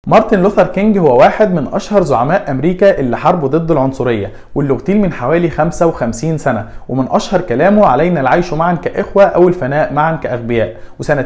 مارتن لوثر كينج هو واحد من اشهر زعماء امريكا اللي حاربوا ضد العنصريه واللي اغتيل من حوالي 55 سنه ومن اشهر كلامه علينا العيش معا كاخوه او الفناء معا كاغبياء وسنه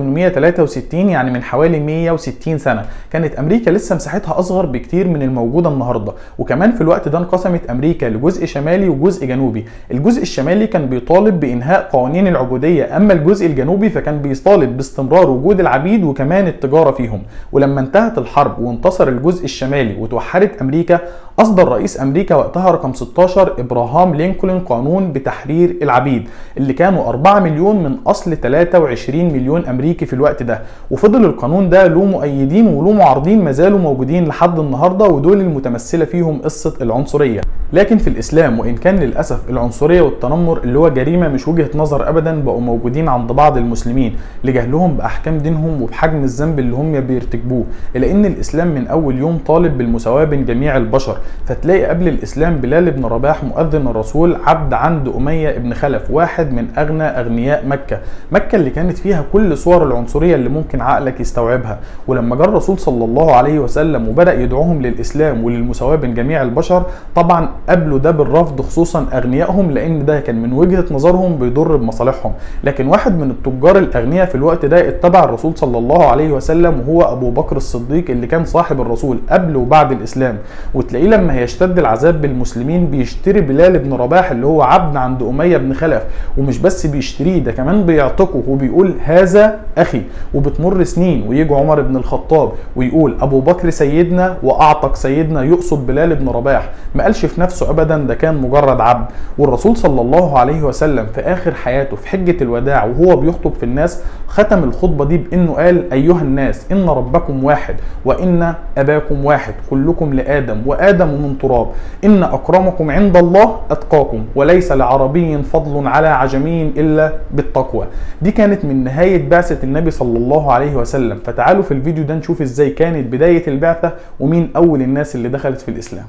1863 يعني من حوالي 160 سنه كانت امريكا لسه مساحتها اصغر بكتير من الموجوده النهارده وكمان في الوقت ده انقسمت امريكا لجزء شمالي وجزء جنوبي الجزء الشمالي كان بيطالب بانهاء قوانين العبوديه اما الجزء الجنوبي فكان بيطالب باستمرار وجود العبيد وكمان التجاره فيهم ولما انتهت الحرب وانتصر الجزء الشمالي وتوحدت امريكا اصدر رئيس امريكا وقتها رقم 16 ابراهام لينكولن قانون بتحرير العبيد اللي كانوا 4 مليون من اصل 23 مليون امريكي في الوقت ده وفضل القانون ده له مؤيدين وله معارضين ما زالوا موجودين لحد النهارده ودول المتمثله فيهم قصه العنصريه لكن في الاسلام وان كان للاسف العنصريه والتنمر اللي هو جريمه مش وجهه نظر ابدا بقوا موجودين عند بعض المسلمين لجهلهم باحكام دينهم وبحجم الذنب اللي هم بيرتكبوه الا ان الاسلام من اول يوم طالب بالمساواه بين جميع البشر فتلاقي قبل الاسلام بلال بن رباح مؤذن الرسول عبد عند اميه بن خلف واحد من اغنى اغنياء مكه مكه اللي كانت فيها كل صور العنصريه اللي ممكن عقلك يستوعبها ولما جاء الرسول صلى الله عليه وسلم وبدا يدعوهم للاسلام وللمساواه بين جميع البشر طبعا قابلوا ده بالرفض خصوصا اغنيائهم لان ده كان من وجهه نظرهم بيضر بمصالحهم لكن واحد من التجار الاغنياء في الوقت ده اتبع الرسول صلى الله عليه وسلم وهو ابو بكر الصديق اللي كان صاحب الرسول قبل وبعد الاسلام وتلاقيه لما هيشتد العذاب بالمسلمين بيشتري بلال بن رباح اللي هو عبد عند اميه بن خلف ومش بس بيشتريه ده كمان بيعتقه وبيقول هذا اخي وبتمر سنين ويجي عمر بن الخطاب ويقول ابو بكر سيدنا واعتق سيدنا يقصد بلال بن رباح ما قالش في نفسه ابدا ده كان مجرد عبد والرسول صلى الله عليه وسلم في اخر حياته في حجه الوداع وهو بيخطب في الناس ختم الخطبه دي بانه قال ايها الناس ان ربكم واحد وان اباكم واحد كلكم لادم وادم من تراب ان اكرمكم عند الله اتقاكم وليس لعربي فضل على عجمي الا بالتقوى دي كانت من نهايه بعثه النبي صلى الله عليه وسلم فتعالوا في الفيديو ده نشوف ازاي كانت بدايه البعثه ومين اول الناس اللي دخلت في الاسلام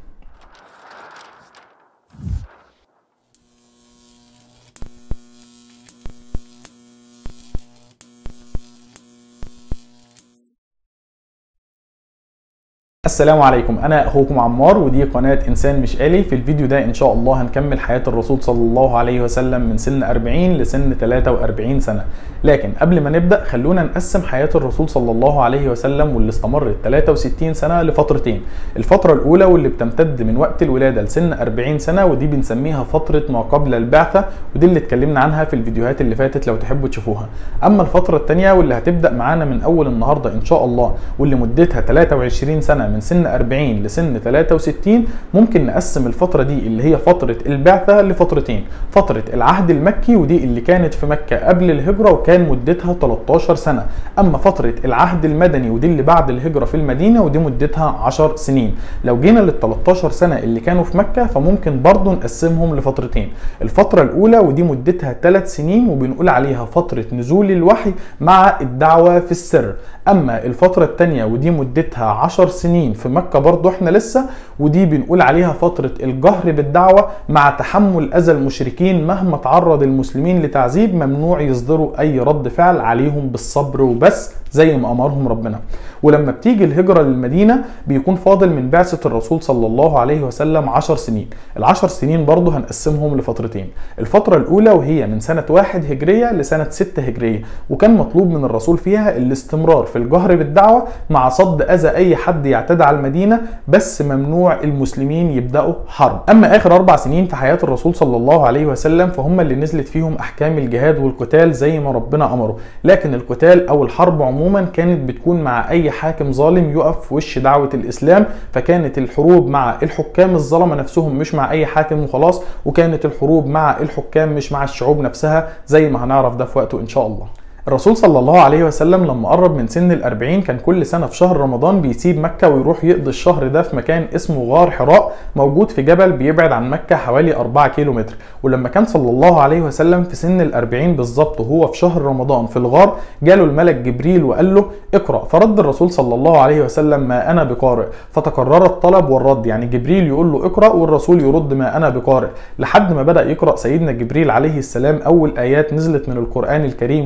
السلام عليكم انا اخوكم عمار ودي قناه انسان مش آلي في الفيديو ده ان شاء الله هنكمل حياه الرسول صلى الله عليه وسلم من سن 40 لسن 43 سنه لكن قبل ما نبدا خلونا نقسم حياه الرسول صلى الله عليه وسلم واللي استمرت 63 سنه لفترتين الفتره الاولى واللي بتمتد من وقت الولاده لسن 40 سنه ودي بنسميها فتره ما قبل البعثه ودي اللي اتكلمنا عنها في الفيديوهات اللي فاتت لو تحبوا تشوفوها اما الفتره الثانيه واللي هتبدا معانا من اول النهارده ان شاء الله واللي مدتها 23 سنه من سن 40 لسن 63 ممكن نقسم الفترة دي اللي هي فترة البعثة لفترتين فترة العهد المكي ودي اللي كانت في مكة قبل الهجرة وكان مدتها 13 سنة أما فترة العهد المدني ودي اللي بعد الهجرة في المدينة ودي مدتها 10 سنين لو جينا لل 13 سنة اللي كانوا في مكة فممكن برضو نقسمهم لفترتين الفترة الأولى ودي مدتها 3 سنين وبنقول عليها فترة نزول الوحي مع الدعوة في السر أما الفترة الثانية ودي مدتها 10 سنين في مكة برضو احنا لسه ودي بنقول عليها فترة الجهر بالدعوة مع تحمل أذى المشركين مهما تعرض المسلمين لتعذيب ممنوع يصدروا أي رد فعل عليهم بالصبر وبس زي ما أمرهم ربنا ولما بتيجي الهجرة للمدينة بيكون فاضل من بعثة الرسول صلى الله عليه وسلم عشر سنين العشر سنين برضو هنقسمهم لفترتين الفترة الأولى وهي من سنة واحد هجرية لسنة ستة هجرية وكان مطلوب من الرسول فيها الاستمرار في الجهر بالدعوة مع صد أذى أي حد يعتدى على المدينة بس ممنوع المسلمين يبدأوا حرب أما آخر أربع سنين في حياة الرسول صلى الله عليه وسلم فهم اللي نزلت فيهم أحكام الجهاد والقتال زي ما ربنا أمره لكن القتال أو الحرب عموما كانت بتكون مع أي حاكم ظالم يقف في وش دعوة الإسلام فكانت الحروب مع الحكام الظلمة نفسهم مش مع أي حاكم وخلاص وكانت الحروب مع الحكام مش مع الشعوب نفسها زي ما هنعرف ده في وقته إن شاء الله الرسول صلى الله عليه وسلم لما قرب من سن الأربعين كان كل سنة في شهر رمضان بيسيب مكة ويروح يقضي الشهر ده في مكان اسمه غار حراء موجود في جبل بيبعد عن مكة حوالي 4 كيلو متر ولما كان صلى الله عليه وسلم في سن الأربعين بالظبط وهو في شهر رمضان في الغار جاله الملك جبريل وقال له اقرأ فرد الرسول صلى الله عليه وسلم ما أنا بقارئ فتكرر الطلب والرد يعني جبريل يقول له اقرأ والرسول يرد ما أنا بقارئ لحد ما بدأ يقرأ سيدنا جبريل عليه السلام أول آيات نزلت من القرآن الكريم وهي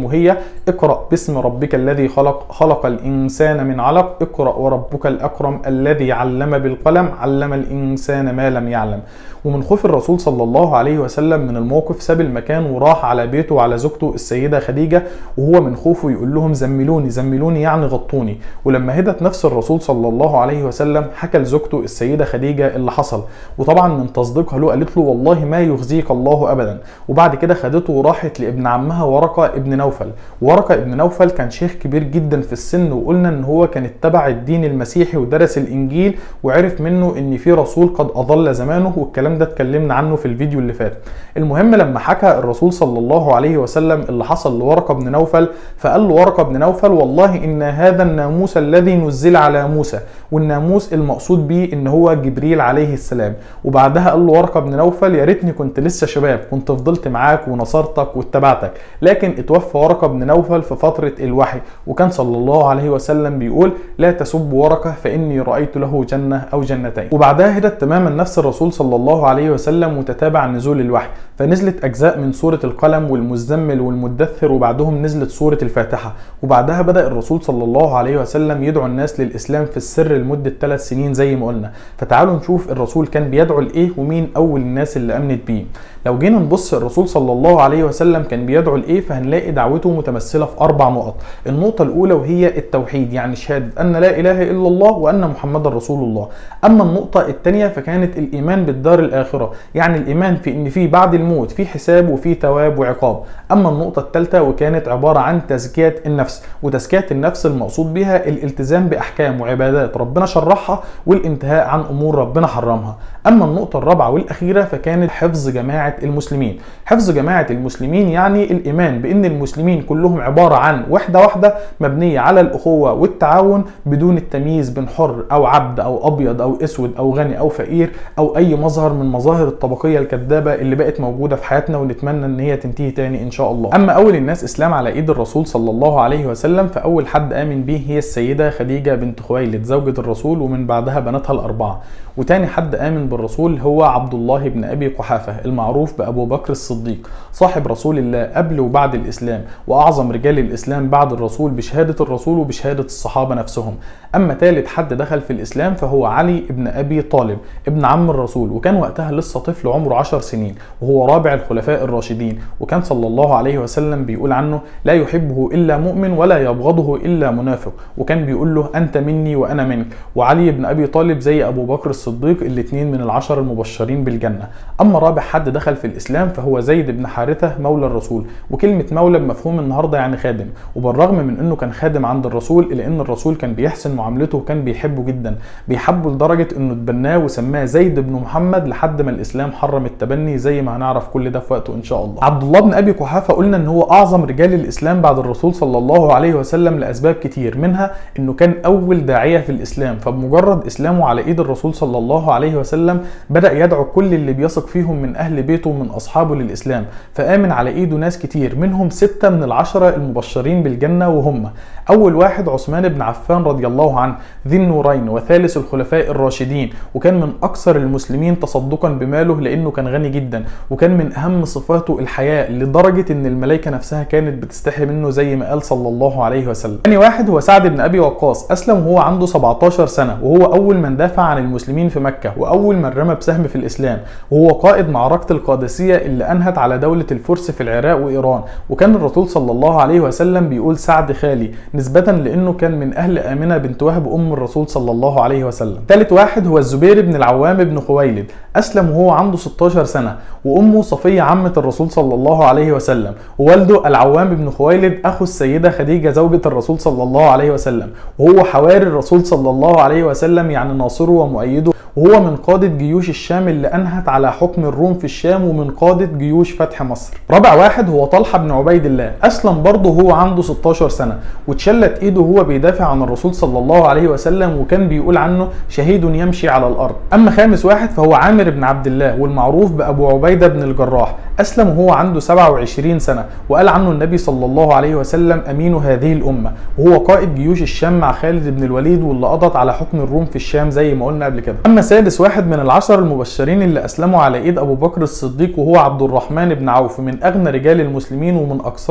اقرأ باسم ربك الذي خلق خلق الإنسان من علق اقرأ وربك الأكرم الذي علم بالقلم علم الإنسان ما لم يعلم ومن خوف الرسول صلى الله عليه وسلم من الموقف ساب المكان وراح على بيته وعلى زوجته السيدة خديجة وهو من خوفه يقول لهم زملوني زملوني يعني غطوني ولما هدت نفس الرسول صلى الله عليه وسلم حكى لزوجته السيدة خديجة اللي حصل وطبعا من تصديقها له قالت له والله ما يخزيك الله أبدا وبعد كده خدته وراحت لابن عمها ورقة ابن نوفل ورقة ابن نوفل كان شيخ كبير جدا في السن وقلنا ان هو كان اتبع الدين المسيحي ودرس الانجيل وعرف منه ان في رسول قد اضل زمانه والكلام ده اتكلمنا عنه في الفيديو اللي فات المهم لما حكى الرسول صلى الله عليه وسلم اللي حصل لورقة بن نوفل فقال له ورقة بن نوفل والله ان هذا الناموس الذي نزل على موسى والناموس المقصود به ان هو جبريل عليه السلام وبعدها قال له ورقة بن نوفل يا ريتني كنت لسه شباب كنت فضلت معاك ونصرتك واتبعتك لكن اتوفى ورقة بن نوفل في فترة الوحي وكان صلى الله عليه وسلم بيقول لا تسب ورقة فإني رأيت له جنة أو جنتين وبعدها هدت تماما نفس الرسول صلى الله عليه وسلم وتتابع نزول الوحي فنزلت أجزاء من سورة القلم والمزمل والمدثر وبعدهم نزلت سورة الفاتحة وبعدها بدأ الرسول صلى الله عليه وسلم يدعو الناس للإسلام في السر لمدة ثلاث سنين زي ما قلنا فتعالوا نشوف الرسول كان بيدعو لإيه ومين أول الناس اللي أمنت بيه لو جينا نبص الرسول صلى الله عليه وسلم كان بيدعو لايه فهنلاقي دعوته متمثله في اربع نقط النقطه الاولى وهي التوحيد يعني شهاده ان لا اله الا الله وان محمدا رسول الله اما النقطه الثانيه فكانت الايمان بالدار الاخره يعني الايمان في ان في بعد الموت في حساب وفي ثواب وعقاب اما النقطه الثالثه وكانت عباره عن تزكيه النفس وتزكيه النفس المقصود بها الالتزام باحكام وعبادات ربنا شرعها والانتهاء عن امور ربنا حرمها اما النقطه الرابعه والاخيره فكانت حفظ جماعه المسلمين حفظ جماعه المسلمين يعني الايمان بان المسلمين كلهم عباره عن وحده واحده مبنيه على الاخوه والتعاون بدون التمييز بين حر او عبد او ابيض او اسود او غني او فقير او اي مظهر من مظاهر الطبقيه الكذابه اللي بقت موجوده في حياتنا ونتمنى ان هي تنتهي تاني ان شاء الله اما اول الناس اسلام على ايد الرسول صلى الله عليه وسلم فاول حد امن به هي السيده خديجه بنت خويلد زوجة الرسول ومن بعدها بناتها الاربعه وتاني حد امن بالرسول هو عبد الله بن ابي قحافه المعروف بابو بكر الصديق صاحب رسول الله قبل وبعد الاسلام واعظم رجال الاسلام بعد الرسول بشهاده الرسول وبشهاده الصحابه نفسهم اما ثالث حد دخل في الاسلام فهو علي بن ابي طالب ابن عم الرسول وكان وقتها لسه طفل عمره 10 سنين وهو رابع الخلفاء الراشدين وكان صلى الله عليه وسلم بيقول عنه لا يحبه الا مؤمن ولا يبغضه الا منافق وكان بيقول له انت مني وانا منك وعلي بن ابي طالب زي ابو بكر الصديق الاثنين من العشر المبشرين بالجنه اما رابع حد دخل في الاسلام فهو زيد بن حارثه مولى الرسول وكلمه مولى بمفهوم النهارده يعني خادم وبالرغم من انه كان خادم عند الرسول الا ان الرسول كان بيحسن معاملته وكان بيحبه جدا بيحبه لدرجه انه اتبناه وسماه زيد بن محمد لحد ما الاسلام حرم التبني زي ما هنعرف كل ده في وقته ان شاء الله عبد الله بن ابي قحافه قلنا ان هو اعظم رجال الاسلام بعد الرسول صلى الله عليه وسلم لاسباب كتير منها انه كان اول داعيه في الاسلام فبمجرد اسلامه على ايد الرسول صلى الله عليه وسلم بدا يدعو كل اللي بيثق فيهم من اهل بيته ومن اصحابه للاسلام فامن على ايده ناس كتير منهم سته من العشره المبشرين بالجنه وهم اول واحد عثمان بن عفان رضي الله عنه ذي النورين وثالث الخلفاء الراشدين وكان من اكثر المسلمين تصدقا بماله لانه كان غني جدا وكان من اهم صفاته الحياء لدرجه ان الملائكه نفسها كانت بتستحي منه زي ما قال صلى الله عليه وسلم ثاني واحد هو سعد بن ابي وقاص اسلم وهو عنده 17 سنه وهو اول من دافع عن المسلمين في مكه واول من رمى بسهم في الاسلام وهو قائد معركه القادسيه اللي انهت على دوله الفرس في العراق وايران وكان الرسول صلى الله عليه وسلم بيقول سعد خالي نسبه لانه كان من اهل امنه بنت وهب ام الرسول صلى الله عليه وسلم ثالث واحد هو الزبير بن العوام بن خويلد اسلم وهو عنده 16 سنه وامه صفيه عمه الرسول صلى الله عليه وسلم ووالده العوام بن خويلد اخو السيده خديجه زوجة الرسول صلى الله عليه وسلم وهو حواري الرسول صلى الله عليه وسلم يعني ناصره ومؤيده وهو من قادة جيوش الشام اللي أنهت على حكم الروم في الشام ومن قادة جيوش فتح مصر رابع واحد هو طلحة بن عبيد الله أسلم برضه هو عنده 16 سنة واتشلت إيده وهو بيدافع عن الرسول صلى الله عليه وسلم وكان بيقول عنه شهيد يمشي على الأرض أما خامس واحد فهو عامر بن عبد الله والمعروف بأبو عبيدة بن الجراح أسلم وهو عنده 27 سنة وقال عنه النبي صلى الله عليه وسلم أمين هذه الأمة وهو قائد جيوش الشام مع خالد بن الوليد واللي قضت على حكم الروم في الشام زي ما قلنا قبل كده أما سادس واحد من العشر المبشرين اللي أسلموا على إيد أبو بكر الصديق وهو عبد الرحمن بن عوف من أغنى رجال المسلمين ومن أكثرهم تصدقا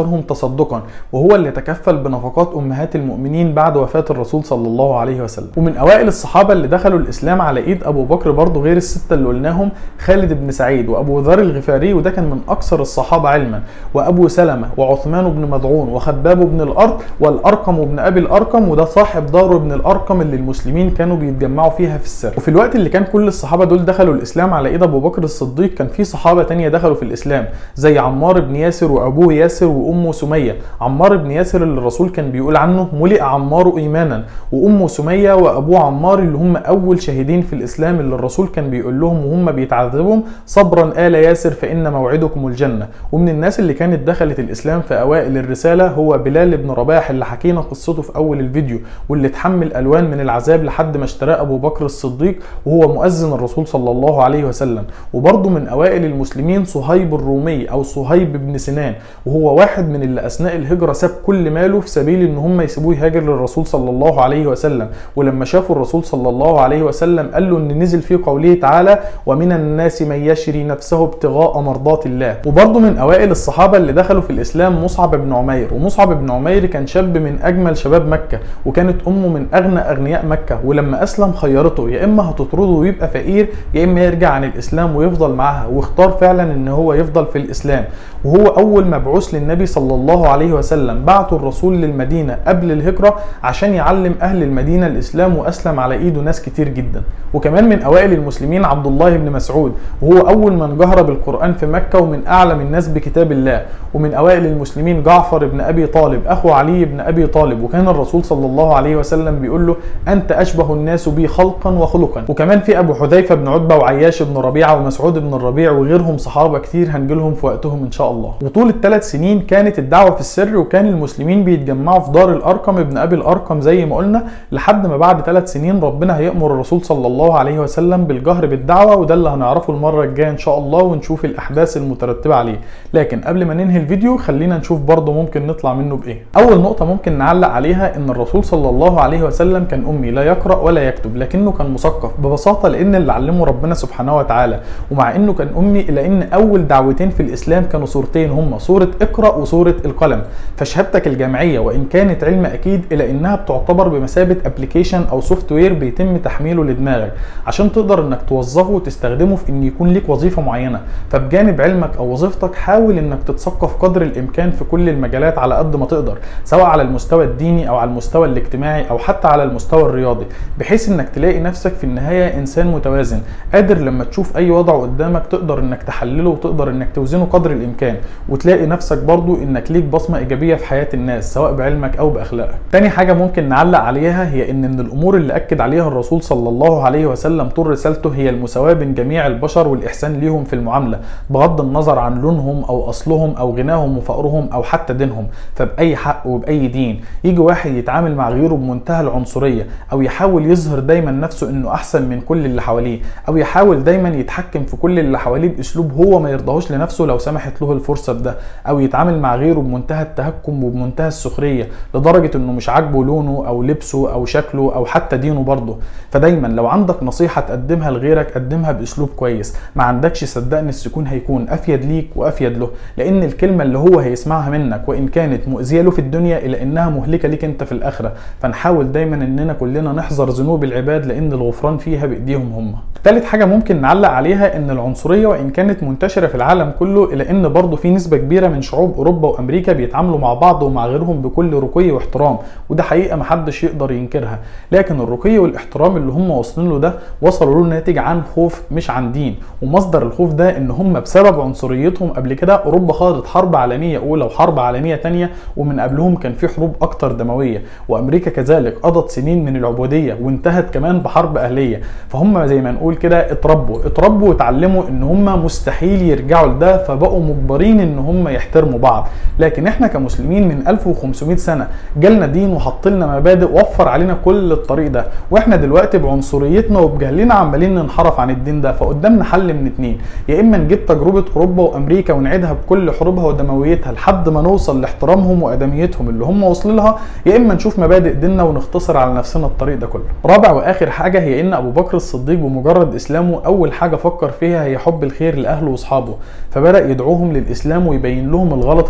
تصدقا وهو اللي تكفل بنفقات امهات المؤمنين بعد وفاه الرسول صلى الله عليه وسلم ومن اوائل الصحابه اللي دخلوا الاسلام على ايد ابو بكر برضه غير السته اللي قلناهم خالد بن سعيد وابو ذر الغفاري وده كان من اكثر الصحابه علما وابو سلمه وعثمان بن مضعون وخباب بن الارض والارقم بن ابي الارقم وده صاحب دار بن الارقم اللي المسلمين كانوا بيتجمعوا فيها في السر وفي الوقت اللي كان كل الصحابه دول دخلوا الاسلام على ايد ابو بكر الصديق كان في صحابه تانية دخلوا في الاسلام زي عمار بن ياسر وابوه ياسر وامه سميه عمار بن ياسر اللي الرسول كان بيقول عنه ملئ عمار ايمانا وامه سميه وابوه عمار اللي هم اول شاهدين في الاسلام اللي الرسول كان بيقول لهم وهم بيتعذبهم صبرا ال ياسر فان موعدكم الجنه ومن الناس اللي كانت دخلت الاسلام في اوائل الرساله هو بلال بن رباح اللي حكينا قصته في اول الفيديو واللي اتحمل الوان من العذاب لحد ما اشتراه ابو بكر الصديق وهو مؤذن الرسول صلى الله عليه وسلم وبرضه من اوائل المسلمين صهيب الرومي او صهيب بن سنان وهو واحد من اللي اثناء الهجره ساب كل ماله في سبيل ان هم يسيبوه يهاجر للرسول صلى الله عليه وسلم ولما شافوا الرسول صلى الله عليه وسلم قال له ان نزل في قوله تعالى ومن الناس من يشري نفسه ابتغاء مرضات الله وبرضه من اوائل الصحابه اللي دخلوا في الاسلام مصعب بن عمير ومصعب بن عمير كان شاب من اجمل شباب مكه وكانت امه من اغنى اغنياء مكه ولما اسلم خيرته يا اما هتطرده ويبقى فقير يا اما يرجع عن الاسلام ويفضل معاها واختار فعلا ان هو يفضل في الاسلام وهو اول مبعوث للنبي صلى الله عليه وسلم بعته الرسول للمدينه قبل الهجره عشان يعلم اهل المدينه الاسلام واسلم على ايده ناس كتير جدا وكمان من اوائل المسلمين عبد الله بن مسعود وهو اول من جهر بالقران في مكه ومن اعلم الناس بكتاب الله ومن اوائل المسلمين جعفر بن ابي طالب اخو علي بن ابي طالب وكان الرسول صلى الله عليه وسلم بيقول له انت اشبه الناس بي خلقا وخلقا وكمان في ابو حذيفه بن عتبه وعياش بن ربيعه ومسعود بن الربيع وغيرهم صحابه كتير هنجيلهم في وقتهم ان شاء الله وطول الثلاث سنين كانت الدعوه في السر وكان المسلمين بيتجمعوا في دار الارقم ابن ابي الارقم زي ما قلنا لحد ما بعد ثلاث سنين ربنا هيامر الرسول صلى الله عليه وسلم بالجهر بالدعوه وده اللي هنعرفه المره الجايه ان شاء الله ونشوف الاحداث المترتبه عليه لكن قبل ما ننهي الفيديو خلينا نشوف برضه ممكن نطلع منه بايه اول نقطه ممكن نعلق عليها ان الرسول صلى الله عليه وسلم كان امي لا يقرا ولا يكتب لكنه كان مثقف ببساطه لان اللي علمه ربنا سبحانه وتعالى ومع انه كان امي الا ان اول دعوتين في الاسلام كانوا صورتين هما صوره اقرا وصوره القلم فشهادتك الجامعيه وان كانت علم اكيد الا انها بتعتبر بمثابه ابلكيشن او سوفت وير بيتم تحميله لدماغك عشان تقدر انك توظفه وتستخدمه في ان يكون ليك وظيفه معينه فبجانب علمك او وظيفتك حاول انك تتثقف قدر الامكان في كل المجالات على قد ما تقدر سواء على المستوى الديني او على المستوى الاجتماعي او حتى على المستوى الرياضي بحيث انك تلاقي نفسك في النهايه انسان متوازن قادر لما تشوف اي وضع قدامك تقدر انك تحلله وتقدر انك توزنه قدر الامكان وتلاقي نفسك برضو انك ليك بصمه ايجابيه في حياه الناس سواء بعلمك او باخلاقك تاني حاجه ممكن نعلق عليها هي ان من الامور اللي اكد عليها الرسول صلى الله عليه وسلم طول رسالته هي المساواه بين جميع البشر والاحسان ليهم في المعامله بغض النظر عن لونهم او اصلهم او غناهم وفقرهم او حتى دينهم فباي حق وباي دين يجي واحد يتعامل مع غيره بمنتهى العنصريه او يحاول يظهر دايما نفسه انه احسن من كل اللي حواليه او يحاول دايما يتحكم في كل اللي حواليه باسلوب هو ما يرضاهوش لنفسه لو سمحت له الفرصه بده او يتعامل مع غيره بمنتهى التهكم وبمنتهى السخريه لدرجه انه مش عاجبه لونه او لبسه او شكله او حتى دينه برضه فدايما لو عندك نصيحه تقدمها لغيرك قدمها باسلوب كويس ما عندكش صدقني السكون هيكون افيد ليك وافيد له لان الكلمه اللي هو هيسمعها منك وان كانت مؤذيه له في الدنيا الا انها مهلكه ليك انت في الاخره فنحاول دايما اننا كلنا نحذر ذنوب العباد لان الغفران فيها بايديهم هم ثالث حاجه ممكن نعلق عليها ان العنصريه وان كانت منتشره في العالم كله الا ان برضه في نسبه كبيره من شعوب اوروبا وامريكا بيتعاملوا مع بعض ومع غيرهم بكل رقي واحترام وده حقيقه محدش يقدر ينكرها لكن الرقي والاحترام اللي هم واصلين له ده وصلوا له ناتج عن خوف مش عن دين ومصدر الخوف ده ان هم بسبب عنصريتهم قبل كده اوروبا خاضت حرب عالميه اولى وحرب عالميه ثانيه ومن قبلهم كان في حروب اكتر دمويه وامريكا كذلك قضت سنين من العبوديه وانتهت كمان بحرب اهليه فهم زي ما نقول كده اتربوا اتربوا واتعلموا ان هم مستحيل يرجعوا لده فبقوا مجبرين ان هم يحترموا بعض لكن احنا كمسلمين من 1500 سنه جالنا دين وحط لنا مبادئ وفر علينا كل الطريق ده واحنا دلوقتي بعنصريتنا وبجهلنا عمالين ننحرف عن الدين ده فقدامنا حل من اتنين يا اما نجيب تجربه اوروبا وامريكا ونعيدها بكل حروبها ودمويتها لحد ما نوصل لاحترامهم وادميتهم اللي هم وصلوا لها يا اما نشوف مبادئ ديننا ونختصر على نفسنا الطريق ده كله رابع واخر حاجه هي ان ابو بكر الصديق بمجرد اسلامه اول حاجه فكر فيها هي حب الخير لاهله واصحابه فبدا يدعوهم للاسلام ويبين لهم الغلط اللي في عقيدتهم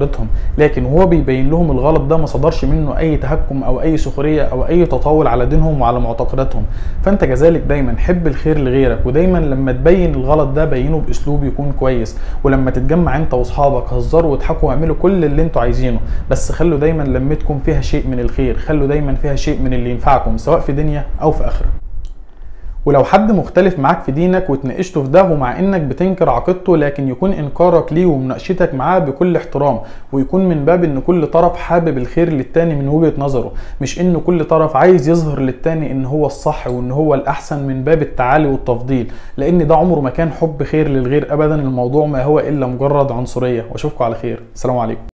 معتقداتهم لكن وهو بيبين لهم الغلط ده ما صدرش منه اي تهكم او اي سخريه او اي تطاول على دينهم وعلى معتقداتهم فانت كذلك دايما حب الخير لغيرك ودايما لما تبين الغلط ده بينه باسلوب يكون كويس ولما تتجمع انت واصحابك هزروا واضحكوا واعملوا كل اللي انتوا عايزينه بس خلوا دايما لمتكم فيها شيء من الخير خلوا دايما فيها شيء من اللي ينفعكم سواء في دنيا او في اخره ولو حد مختلف معاك في دينك وتناقشته في ده ومع انك بتنكر عقيدته لكن يكون انكارك ليه ومناقشتك معاه بكل احترام ويكون من باب ان كل طرف حابب الخير للتاني من وجهة نظره مش ان كل طرف عايز يظهر للتاني ان هو الصح وان هو الاحسن من باب التعالي والتفضيل لان ده عمره ما كان حب خير للغير ابدا الموضوع ما هو الا مجرد عنصرية واشوفكم على خير السلام عليكم